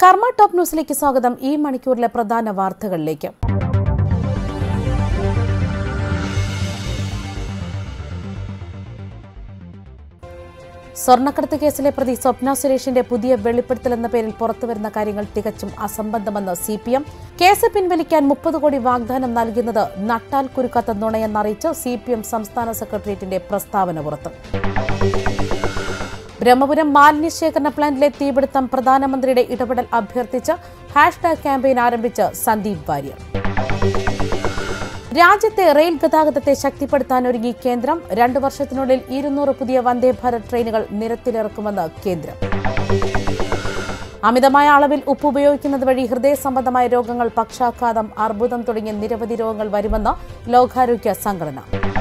കർമ്മ ടോപ്പ് ന്യൂസിലേക്ക് സ്വാഗതം ഈ മണിക്കൂറിലെ പ്രധാന വാർത്തകളിലേക്ക് സ്വർണ്ണക്കടത്ത് കേസിലെ പ്രതി സ്വപ്ന സുരേഷിന്റെ പുതിയ വെളിപ്പെടുത്തൽ എന്ന പേരിൽ പുറത്തുവരുന്ന കാര്യങ്ങൾ തികച്ചും അസംബന്ധമെന്ന് സി പി എം കേസ് പിൻവലിക്കാൻ മുപ്പത് കോടി വാഗ്ദാനം നൽകുന്നത് നട്ടാൽ കുരുക്കാത്ത നുണയെന്നറിയിച്ച് സി പി എം സംസ്ഥാന സെക്രട്ടേറിയറ്റിന്റെ പ്രസ്താവന പുറത്ത് ബ്രഹ്മപുരം മാലിന്യ ശേഖരണ പ്ലാന്റിലെ തീപിടുത്തം പ്രധാനമന്ത്രിയുടെ ഇടപെടൽ അഭ്യർത്ഥിച്ച് ഹാഷ്ടാഗ് ക്യാമ്പയിൻ ആരംഭിച്ച് സന്ദീപ് വാര്യർ രാജ്യത്തെ റെയിൽ ഗതാഗതത്തെ ശക്തിപ്പെടുത്താൻ ഒരുങ്ങി കേന്ദ്രം രണ്ടു വർഷത്തിനുള്ളിൽ ഇരുന്നൂറ് പുതിയ വന്ദേ ഭാരത് ട്രെയിനുകൾ നിരത്തിലിറക്കുമെന്ന് കേന്ദ്രം അമിതമായ അളവിൽ ഉപ്പ് ഉപയോഗിക്കുന്നത് വഴി ഹൃദയ സംബന്ധമായ രോഗങ്ങൾ പക്ഷാഘാതം അർബുദം തുടങ്ങിയ നിരവധി രോഗങ്ങൾ വരുമെന്ന് ലോകാരോഗ്യ സംഘടന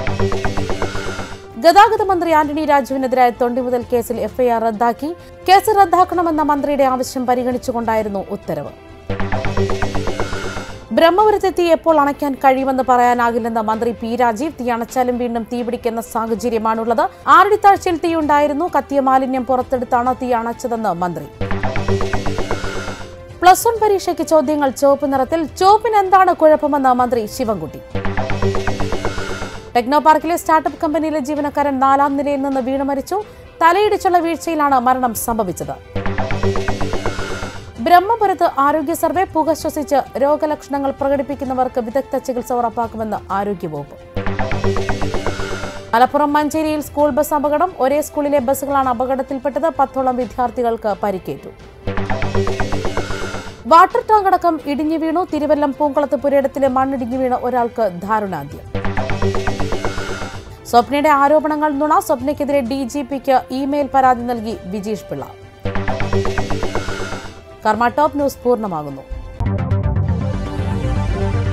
ഗതാഗത മന്ത്രി ആന്റണി രാജുവിനെതിരായ തൊണ്ടിമുതൽ കേസിൽ എഫ്ഐആർ റദ്ദാക്കി കേസ് റദ്ദാക്കണമെന്ന മന്ത്രിയുടെ ആവശ്യം പരിഗണിച്ചുകൊണ്ടായിരുന്നു ഉത്തരവ് ബ്രഹ്മപുരത്തെ തീ എപ്പോൾ അണയ്ക്കാൻ കഴിയുമെന്ന് പറയാനാകില്ലെന്ന് മന്ത്രി പി രാജീവ് തീ അണച്ചാലും വീണ്ടും തീപിടിക്കുന്ന സാഹചര്യമാണുള്ളത് ആറടിത്താഴ്ചയിൽ തീയുണ്ടായിരുന്നു കത്തിയ മാലിന്യം പുറത്തെടുത്താണ് തീ അണച്ചതെന്ന് മന്ത്രി പ്ലസ് വൺ പരീക്ഷയ്ക്ക് ചോദ്യങ്ങൾ ചുവപ്പ് നിറത്തിൽ ചുവപ്പിന് എന്താണ് കുഴപ്പമെന്ന് മന്ത്രി ശിവൻകുട്ടി ടെക്നോ പാർക്കിലെ സ്റ്റാർട്ടപ്പ് കമ്പനിയിലെ ജീവനക്കാരൻ നാലാം നിലയിൽ നിന്ന് വീണ് മരിച്ചു തലയിടിച്ചുള്ള വീഴ്ചയിലാണ് മരണം സംഭവിച്ചത് ബ്രഹ്മപുരത്ത് ആരോഗ്യ സർവേ പുക ശ്വസിച്ച് രോഗലക്ഷണങ്ങൾ പ്രകടിപ്പിക്കുന്നവർക്ക് വിദഗ്ധ ചികിത്സ ഉറപ്പാക്കുമെന്ന് ആരോഗ്യവകുപ്പ് മലപ്പുറം മഞ്ചേരിയിൽ സ്കൂൾ ബസ് അപകടം ഒരേ സ്കൂളിലെ ബസ്സുകളാണ് അപകടത്തിൽപ്പെട്ടത് പത്തോളം വിദ്യാർത്ഥികൾക്ക് പരിക്കേറ്റു വാട്ടർ ടാങ്ക് അടക്കം ഇടിഞ്ഞു വീണു തിരുവല്ലം പൂങ്കുളത്ത് പുരയിടത്തിലെ മണ്ണിടിഞ്ഞു വീണ് ഒരാൾക്ക് ദാരുണാന്ത്യം സ്വപ്നയുടെ ആരോപണങ്ങൾ നുണ സ്വപ്നയ്ക്കെതിരെ ഡി ജി പിക്ക് ഇമെയിൽ പരാതി നൽകി വിജീഷ് പിള്ള കർമ്മ ടോപ്പ് ന്യൂസ് പൂർണ്ണമാകുന്നു